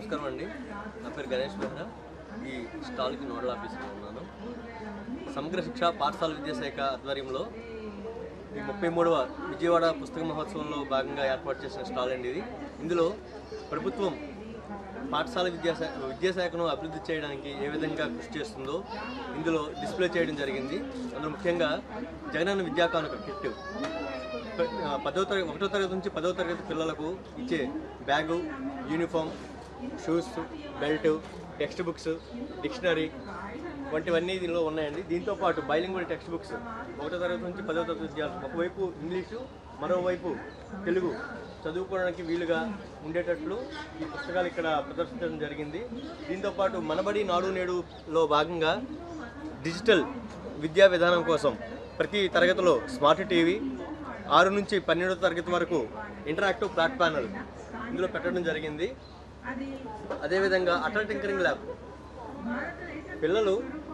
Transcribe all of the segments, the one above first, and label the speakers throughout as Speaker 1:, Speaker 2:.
Speaker 1: నమస్కారం అండి నా పేరు గణేష్ మెహ్రా ఈ స్టాల్కి నోడల్ ఆఫీసర్గా ఉన్నాను సమగ్ర శిక్ష పాఠశాల విద్యాశాఖ ఆధ్వర్యంలో ఈ ముప్పై మూడవ విజయవాడ పుస్తక మహోత్సవంలో భాగంగా ఏర్పాటు చేసిన స్టాల్ అండి ఇది ఇందులో ప్రభుత్వం పాఠశాల విద్యాశాఖ విద్యాశాఖను అభివృద్ధి చేయడానికి ఏ విధంగా కృషి చేస్తుందో ఇందులో డిస్ప్లే చేయడం జరిగింది అందులో ముఖ్యంగా జగనన్న విద్యా కానుక కిట్ ఆ, పదో తరగతి ఒకటో తరగతి నుంచి పదో తరగతి పిల్లలకు ఇచ్చే bag uniform shoes belt text books dictionary వంటివన్నీ దీనిలో ఉన్నాయండి దీంతో పాటు బైలింగ్వల్ టెక్స్ట్ బుక్స్ ఒకటో తరగతి నుంచి పదో తరగతి విద్యార్థులు ఒకవైపు ఇంగ్లీషు మరోవైపు తెలుగు చదువుకోవడానికి వీలుగా ఉండేటట్లు ఈ పుస్తకాలు ఇక్కడ ప్రదర్శించడం జరిగింది దీంతో పాటు మనబడి నాడు నేడులో భాగంగా డిజిటల్ విద్యా విధానం కోసం ప్రతి తరగతిలో స్మార్ట్ టీవీ ఆరు నుంచి పన్నెండో తరగతి వరకు ఇంటరాక్టివ్ ఫ్లాట్ ప్యానల్ ఇందులో పెట్టడం జరిగింది అదేవిధంగా అటల్ టింకరింగ్ ల్యాబ్ పిల్లలు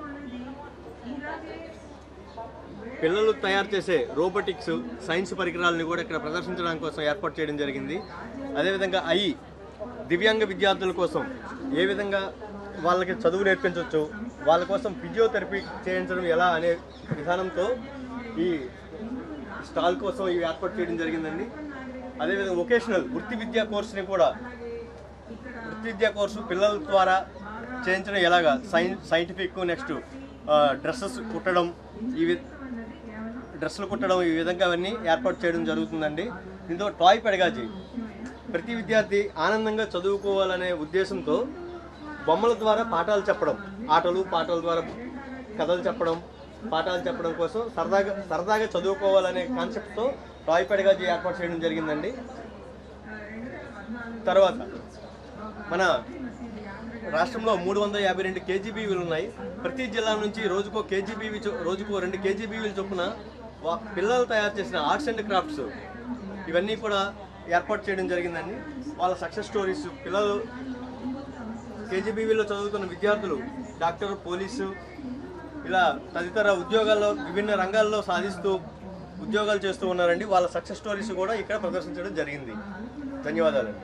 Speaker 1: పిల్లలు తయారు చేసే రోబోటిక్స్ సైన్స్ పరికరాలను కూడా ఇక్కడ ప్రదర్శించడానికి కోసం ఏర్పాటు చేయడం జరిగింది అదేవిధంగా ఐ దివ్యాంగ విద్యార్థుల కోసం ఏ విధంగా వాళ్ళకి చదువు నేర్పించవచ్చు వాళ్ళ కోసం ఫిజియోథెరపీ చేయించడం ఎలా అనే విధానంతో ఈ స్టాల్ కోసం ఇవి ఏర్పాటు చేయడం జరిగిందండి అదేవిధంగా వొకేషనల్ వృత్తి విద్యా కోర్సుని కూడా వృత్తి విద్యా కోర్సు పిల్లల ద్వారా చేయించడం ఎలాగా సైన్ సైంటిఫిక్ నెక్స్ట్ డ్రెస్సెస్ కుట్టడం ఈ వి- డ్రెస్సులు కుట్టడం ఈ విధంగా అవన్నీ ఏర్పాటు చేయడం జరుగుతుందండి దీంతో టాయ్ పెడగాజీ ప్రతి విద్యార్థి ఆనందంగా చదువుకోవాలనే ఉద్దేశంతో బొమ్మల ద్వారా పాఠాలు చెప్పడం ఆటలు పాటల ద్వారా కథలు చెప్పడం పాఠాలు చెప్పడం కోసం సరదాగా సరదాగా చదువుకోవాలనే కాన్సెప్ట్తో టాయ్ పెడగాజీ ఏర్పాటు చేయడం జరిగిందండి తర్వాత మన రాష్ట్రంలో మూడు వందల యాభై రెండు కేజీబీవీలు ఉన్నాయి ప్రతి జిల్లా నుంచి రోజుకో కేజీబీవీ చొ- రోజుకో రెండు కేజీబీవీలు చొప్పున వా- పిల్లలు తయారు చేసిన ఆర్ట్స్ అండ్ క్రాఫ్ట్స్ ఇవన్నీ కూడా ఏర్పాటు చేయడం జరిగిందండి వాళ్ళ సక్సెస్ స్టోరీస్ పిల్లలు కేజీబీవీలో చదువుతున్న విద్యార్థులు డాక్టర్ పోలీసు ఇలా తదితర ఉద్యోగాల్లో విభిన్న రంగాల్లో సాధిస్తూ ఉద్యోగాలు చేస్తూ ఉన్నారండి వాళ్ళ సక్సెస్ స్టోరీస్ కూడా ఇక్కడ ప్రదర్శించడం జరిగింది ధన్యవాదాలండి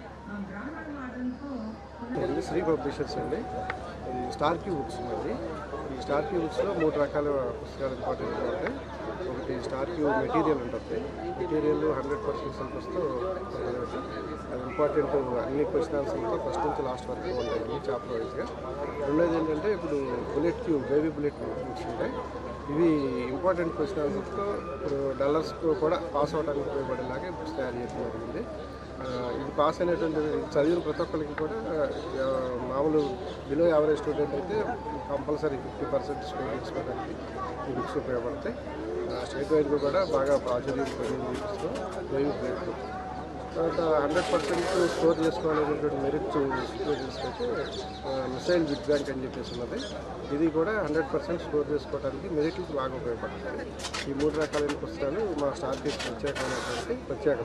Speaker 2: ఇది శ్రీ పబ్లిషర్స్ అండి ఇది స్టార్ క్యూ బుక్స్ ఉన్నది ఈ స్టార్ క్యూ బుక్స్లో మూడు రకాల పుస్తకాలు ఇంపార్టెంట్ ఉంటాయి ఒకటి స్టార్ క్యూ మెటీరియల్ ఉంటుంది మెటీరియల్ హండ్రెడ్ పర్సెంట్ సిలబస్తో అది ఇంపార్టెంట్ అన్ని క్వశ్చన్ ఆన్సర్లతో ఫస్ట్ నుంచి లాస్ట్ వరకు ఉంటాయి చాప్టర్ వైజ్గా రెండోది ఏంటంటే ఇప్పుడు bullet Q baby bullet books ఉంటాయి ఇవి ఇంపార్టెంట్ క్వశ్చన్ ఆన్సర్స్తో ఇప్పుడు డల్లర్స్కు కూడా పాస్ అవడానికి ఉపయోగపడేలాగే బుక్స్ తయారు చేయడం జరిగింది ఆ, ఇది పాస్ అనేటువంటి చదివిన ప్రతి ఒక్కరికి కూడా ఆ, మామూలు బిలో యావరేజ్ స్టూడెంట్ అయితే కంపల్సరీ ఫిఫ్టీ పర్సెంట్ స్కోర్ తీసుకోవడానికి ఈ బుక్స్ ఉపయోగపడతాయి ఆ, స్టేట్ వైడ్గా కూడా బాగా ప్రాచుర్యం పొందింది ఈ బుక్స్లో వేవి ప్లేట్ తర్వాత హండ్రెడ్ పర్సెంట్ స్కోర్ చేసుకోవాలనేటువంటి మెరిట్ స్టూడెంట్స్కి అయితే మిసైల్ బిగ్ బ్యాంక్ అని చెప్పేసి ఉన్నది ఇది కూడా హండ్రెడ్ పర్సెంట్ స్కోర్ చేసుకోవడానికి మెరిట్కి బాగా ఉపయోగపడుతుంది ఈ మూడు రకాలైన పుస్తకాలు మా స్టార్కి ప్రత్యేకమైనటువంటి ప్రత్యేకత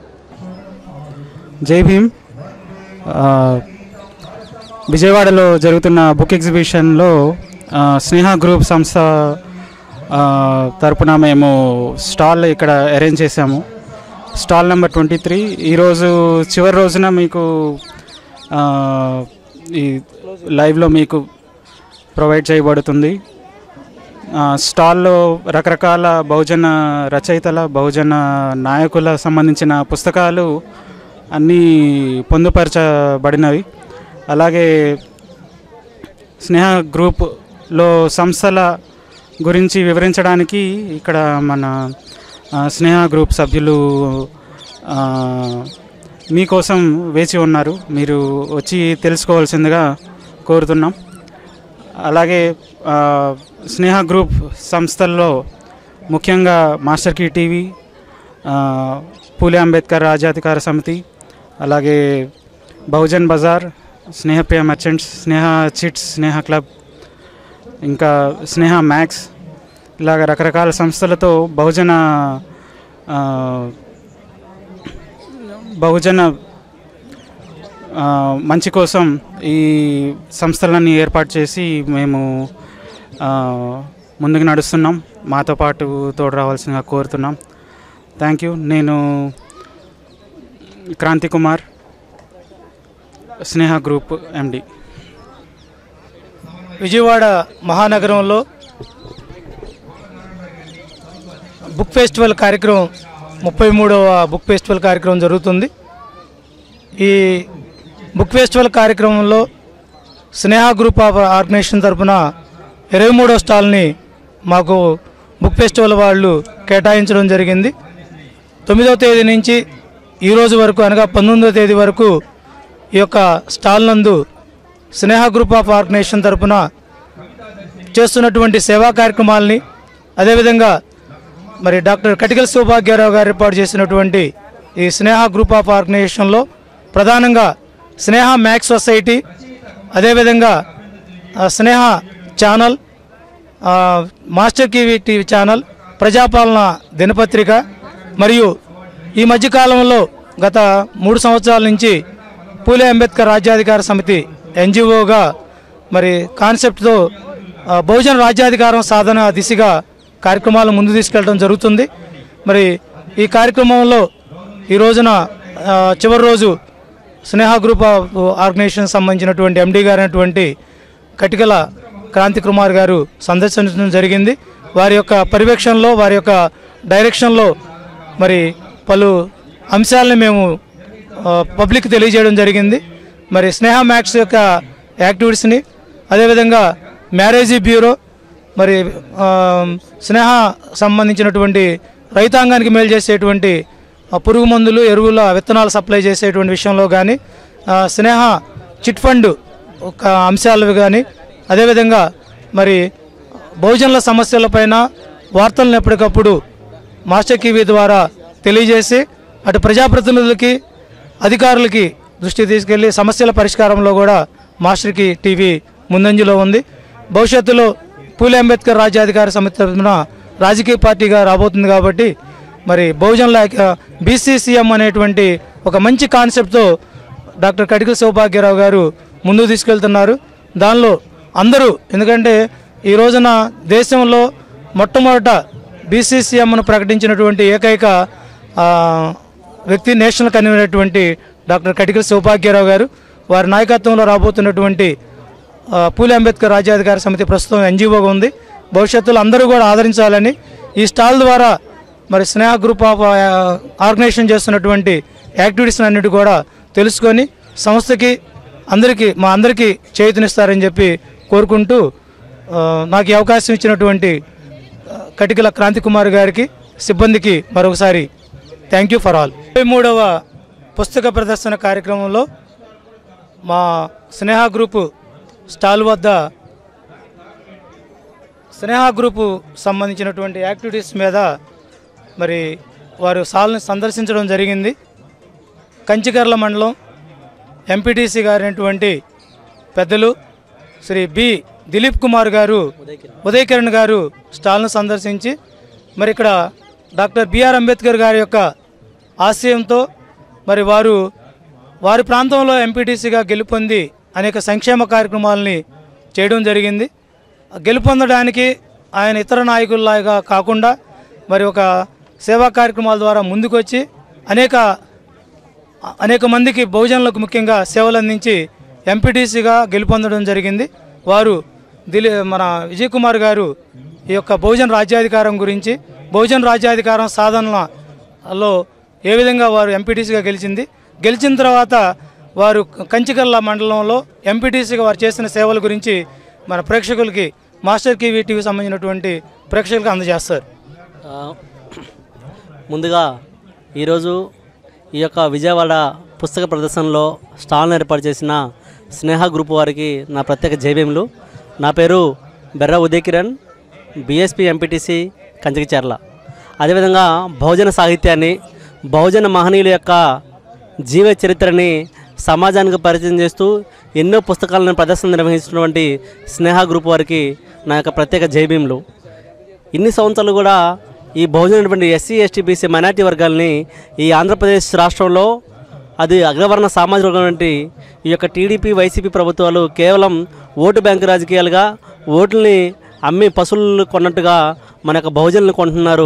Speaker 3: జై భీమ్ ఆ, విజయవాడలో జరుగుతున్న బుక్ ఎగ్జిబిషన్లో ఆ, స్నేహ గ్రూప్ సంస్థ ఆ, తరపున మేము స్టాల్ ఇక్కడ అరేంజ్ చేశాము స్టాల్ నెంబర్ ట్వంటీ త్రీ ఈరోజు చివరి రోజున మీకు ఆ, ఈ లైవ్లో మీకు ప్రొవైడ్ చేయబడుతుంది ఆ, స్టాల్లో రకరకాల బహుజన రచయితల బహుజన నాయకుల సంబంధించిన పుస్తకాలు అన్నీ పొందుపరచబడినవి అలాగే స్నేహ గ్రూప్లో సంస్థల గురించి వివరించడానికి ఇక్కడ మన ఆ, స్నేహ గ్రూప్ సభ్యులు ఆ, మీకోసం వేచి ఉన్నారు మీరు వచ్చి తెలుసుకోవాల్సిందిగా కోరుతున్నాం అలాగే ఆ, స్నేహ గ్రూప్ సంస్థల్లో ముఖ్యంగా మాస్టర్ కీ టీవీ ఆ, పూలే అంబేద్కర్ రాజ్యాధికార సమితి అలాగే Bahujan Bazar Snehapriya merchants Sneha chits Sneha club ఇంకా స్నేహ మ్యాక్స్ ఇలాగ రకరకాల సంస్థలతో బహుజన ఆ, బహుజన ఆ, మంచి కోసం ఈ సంస్థలన్నీ ఏర్పాటు చేసి మేము ఆ, ముందుకు నడుస్తున్నాం మాతో పాటు తోడు రావాల్సిందిగా కోరుతున్నాం థ్యాంక్ యూ నేను క్రాంతి కుమార్ స్నేహ గ్రూప్ ఎండి
Speaker 4: విజయవాడ మహానగరంలో బుక్ ఫెస్టివల్ కార్యక్రమం ముప్పై మూడవ బుక్ ఫెస్టివల్ కార్యక్రమం జరుగుతుంది ఈ బుక్ ఫెస్టివల్ కార్యక్రమంలో స్నేహ గ్రూప్ ఆఫ్ ఆర్గనైజేషన్ తరఫున ఇరవై మూడో స్టాల్ని మాకు బుక్ ఫెస్టివల్ వాళ్ళు కేటాయించడం జరిగింది తొమ్మిదవ తేదీ నుంచి ఈ రోజు వరకు అనగా పంతొమ్మిదవ తేదీ వరకు ఈ యొక్క స్టాల్ నందు స్నేహ గ్రూప్ ఆఫ్ ఆర్గనైజేషన్ తరపున చేస్తున్నటువంటి సేవా కార్యక్రమాలని అదేవిధంగా మరి డాక్టర్ కటికల్ సౌభాగ్యరావు గారు ఏర్పాటు చేసినటువంటి ఈ స్నేహ గ్రూప్ ఆఫ్ ఆర్గనైజేషన్లో ప్రధానంగా స్నేహ మ్యాక్స్ సొసైటీ అదేవిధంగా ఆ, స్నేహ ఛానల్ ఆ, master TV TV channel Prajapalana దినపత్రిక మరియు ఈ మధ్యకాలంలో గత మూడు సంవత్సరాల నుంచి పూలే అంబేద్కర్ రాజ్యాధికార సమితి ఎన్జిఓగా మరి కాన్సెప్ట్తో ఆ, బహుజన రాజ్యాధికారం సాధన దిశగా కార్యక్రమాలు ముందు తీసుకెళ్ళడం జరుగుతుంది మరి ఈ కార్యక్రమంలో ఈ రోజున ఆ, చివరి రోజు స్నేహ గ్రూప్ ఆఫ్ ఆర్గనైజేషన్ సంబంధించినటువంటి ఎండీ గారైనటువంటి కటికల క్రాంతి కుమార్ గారు సందర్శించడం జరిగింది వారి యొక్క పర్యవేక్షణలో వారి యొక్క డైరెక్షన్లో మరి పలు అంశాలను మేము ఆ, పబ్లిక్ తెలియజేయడం జరిగింది మరి స్నేహ మ్యాక్స్ యొక్క యాక్టివిటీస్ని అదేవిధంగా మ్యారేజీ బ్యూరో మరి ఆ, స్నేహ సంబంధించినటువంటి రైతాంగానికి మేలు చేసేటువంటి ఆ, పురుగు మందులు ఎరువుల విత్తనాలు సప్లై చేసేటువంటి విషయంలో కానీ ఆ, స్నేహ చిట్ ఫండ్ ఒక అంశాలు కానీ అదేవిధంగా మరి బహుజనుల సమస్యలపైన వార్తలను ఎప్పటికప్పుడు మాస్టర్ టీవీ ద్వారా తెలియజేసి అటు ప్రజాప్రతినిధులకి అధికారులకి దృష్టి తీసుకెళ్లి సమస్యల పరిష్కారంలో కూడా మాస్టర్కి టీవీ ముందంజలో ఉంది భవిష్యత్తులో పూలే అంబేద్కర్ రాజ్యాధికార సమితి తరఫున రాజకీయ పార్టీగా రాబోతుంది కాబట్టి మరి బహుజనుల బీసీసీఎం అనేటువంటి ఒక మంచి కాన్సెప్ట్తో డాక్టర్ కటికల సౌభాగ్యరావు గారు ముందుకు తీసుకెళ్తున్నారు దానిలో అందరూ ఎందుకంటే ఈ రోజున దేశంలో మొట్టమొదట బీసీసీఎంను ప్రకటించినటువంటి ఏకైక ఆ, వ్యక్తి నేషనల్ కన్వీనర్ అయినటువంటి డాక్టర్ కటికల సౌభాగ్యరావు గారు వారి నాయకత్వంలో రాబోతున్నటువంటి ఆ, పూలే అంబేద్కర్ రాజ్యాధికార సమితి ప్రస్తుతం ఎన్జిఓగా ఉంది భవిష్యత్తులో అందరూ కూడా ఆదరించాలని ఈ స్టాల్ ద్వారా మరి స్నేహ గ్రూప్ ఆఫ్ ఆ, ఆర్గనైజేషన్ చేస్తున్నటువంటి యాక్టివిటీస్ అన్నిటి కూడా తెలుసుకొని సంస్థకి అందరికీ మా అందరికీ చేయుతనిస్తారని చెప్పి కోరుకుంటూ ఆ, నాకు ఈ అవకాశం ఇచ్చినటువంటి ఆ, కటికల క్రాంతి కుమార్ గారికి సిబ్బందికి మరొకసారి థ్యాంక్ యూ ఫర్ ఆల్ ముప్పై మూడవ పుస్తక ప్రదర్శన కార్యక్రమంలో మా స్నేహ గ్రూపు స్టాల్ వద్ద స్నేహ గ్రూపు సంబంధించినటువంటి యాక్టివిటీస్ మీద మరి వారు సాల్ని సందర్శించడం జరిగింది కంచికర్ల మండలం ఎంపీటీసీ గారైనటువంటి పెద్దలు శ్రీ బి దిలీప్ కుమార్ గారు ఉదయ్ కిరణ్ గారు స్టాల్ను సందర్శించి మరి ఇక్కడ డాక్టర్ బిఆర్ అంబేద్కర్ గారి యొక్క ఆశయంతో మరి వారు వారి ప్రాంతంలో ఎంపీటీసీగా గెలుపొంది అనేక సంక్షేమ కార్యక్రమాలని చేయడం జరిగింది గెలుపొందడానికి ఆయన ఇతర నాయకుల్లాగా కాకుండా మరి ఒక సేవా కార్యక్రమాల ద్వారా ముందుకొచ్చి అనేక అనేక మందికి బహుజనులకు ముఖ్యంగా సేవలు అందించి ఎంపీటీసీగా గెలుపొందడం జరిగింది వారు దిలీ మన విజయ్ కుమార్ గారు ఈ యొక్క బహుజన రాజ్యాధికారం గురించి బహుజన రాజ్యాధికారం సాధనలో ఏ విధంగా వారు ఎంపీటీసీగా గెలిచింది గెలిచిన తర్వాత వారు కంచికల్ల మండలంలో ఎంపీటీసీగా వారు చేసిన సేవల గురించి మన ప్రేక్షకులకి మాస్టర్ టీవీ టీవీ సంబంధించినటువంటి ప్రేక్షకులకు అందజేస్తారు
Speaker 5: ఆ, ముందుగా ఈరోజు ఈ యొక్క విజయవాడ పుస్తక ప్రదర్శనలో స్టాల్ను ఏర్పాటు చేసిన స్నేహ గ్రూప్ వారికి నా ప్రత్యేక జైవ్యములు నా పేరు బెర్ర ఉదయ్ కిరణ్ బీఎస్పీ ఎంపీటీసీ కంచకిచెర్ల అదేవిధంగా బహుజన సాహిత్యాన్ని బహుజన మహనీయుల యొక్క జీవ చరిత్రని సమాజానికి పరిచయం చేస్తూ ఎన్నో పుస్తకాలను ప్రదర్శన నిర్వహిస్తున్నటువంటి స్నేహ గ్రూప్ వారికి నా యొక్క ప్రత్యేక జైభీములు ఇన్ని సంవత్సరాలు కూడా ఈ బహుజనటువంటి ఎస్సీ ఎస్టీ బీసీ మైనార్టీ వర్గాల్ని ఈ ఆంధ్రప్రదేశ్ రాష్ట్రంలో అది అగ్రవర్ణ సామాజిక వర్గమైనటువంటి ఈ యొక్క టీడీపీ వైసీపీ ప్రభుత్వాలు కేవలం ఓటు బ్యాంకు రాజకీయాలుగా ఓట్లని అమ్మి పశువులు కొన్నట్టుగా మన యొక్క బహుజనులు కొంటున్నారు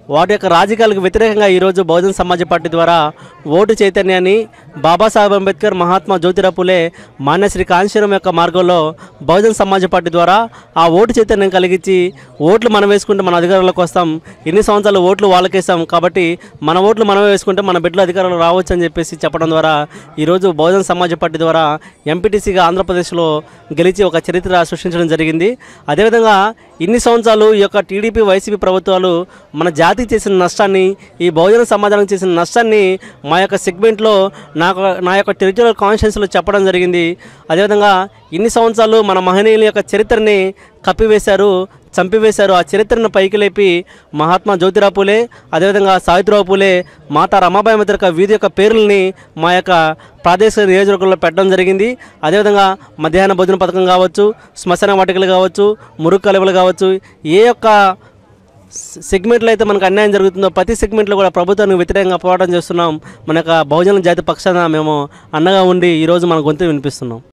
Speaker 5: వాటి యొక్క రాజకీయాలకు వ్యతిరేకంగా ఈరోజు బహుజన సమాజ్ పార్టీ ద్వారా ఓటు చైతన్యాన్ని బాబాసాహెబ్ అంబేద్కర్ మహాత్మా జ్యోతిరావు పూలే మాన్యశ్రీ కాంశీరం యొక్క మార్గంలో బహుజన సమాజ్ పార్టీ ద్వారా ఆ ఓటు చైతన్యం కలిగించి ఓట్లు మనం వేసుకుంటే మన అధికారంలోకి వస్తాం ఎన్ని సంవత్సరాలు ఓట్లు వాళ్ళకేసాం కాబట్టి మన ఓట్లు మనమే వేసుకుంటే మన బిడ్డలు అధికారంలో రావచ్చు అని చెప్పేసి చెప్పడం ద్వారా ఈరోజు బహుజన సమాజ్ పార్టీ ద్వారా ఎంపీటీసీగా ఆంధ్రప్రదేశ్లో గెలిచి ఒక చరిత్ర సృష్టించడం జరిగింది అదేవిధంగా ఇన్ని సంవత్సరాలు ఈ యొక్క టీడీపీ వైసీపీ ప్రభుత్వాలు మన జాతికి చేసిన నష్టాన్ని ఈ బహుజన సమాజానికి చేసిన నష్టాన్ని మా యొక్క సెగ్మెంట్లో నాకు నా యొక్క టెరిటోరియల్ కాన్షియన్స్లో చెప్పడం జరిగింది అదేవిధంగా ఇన్ని సంవత్సరాలు మన మహనీయుల యొక్క చరిత్రని కప్పివేశారు చంపివేశారు ఆ చరిత్రను పైకి లేపి మహాత్మా జ్యోతిరావు పూలే అదేవిధంగా సావిత్రిరావు పూలే మాతా రమాబాయి మధ్య యొక్క వీధి యొక్క పేర్లని మా యొక్క ప్రాదేశిక నియోజకవర్గంలో పెట్టడం జరిగింది అదేవిధంగా మధ్యాహ్న భోజన పథకం కావచ్చు శ్మశాన వాటికలు కావచ్చు మురుగు కలువలు కావచ్చు ఏ యొక్క సెగ్మెంట్లో అయితే మనకు అన్యాయం జరుగుతుందో ప్రతి సెగ్మెంట్లో కూడా ప్రభుత్వానికి వ్యతిరేకంగా పోరాటం చేస్తున్నాం మన యొక్క బహుజన జాతి పక్షాన మేము అండగా ఉండి ఈరోజు మన గొంతు వినిపిస్తున్నాం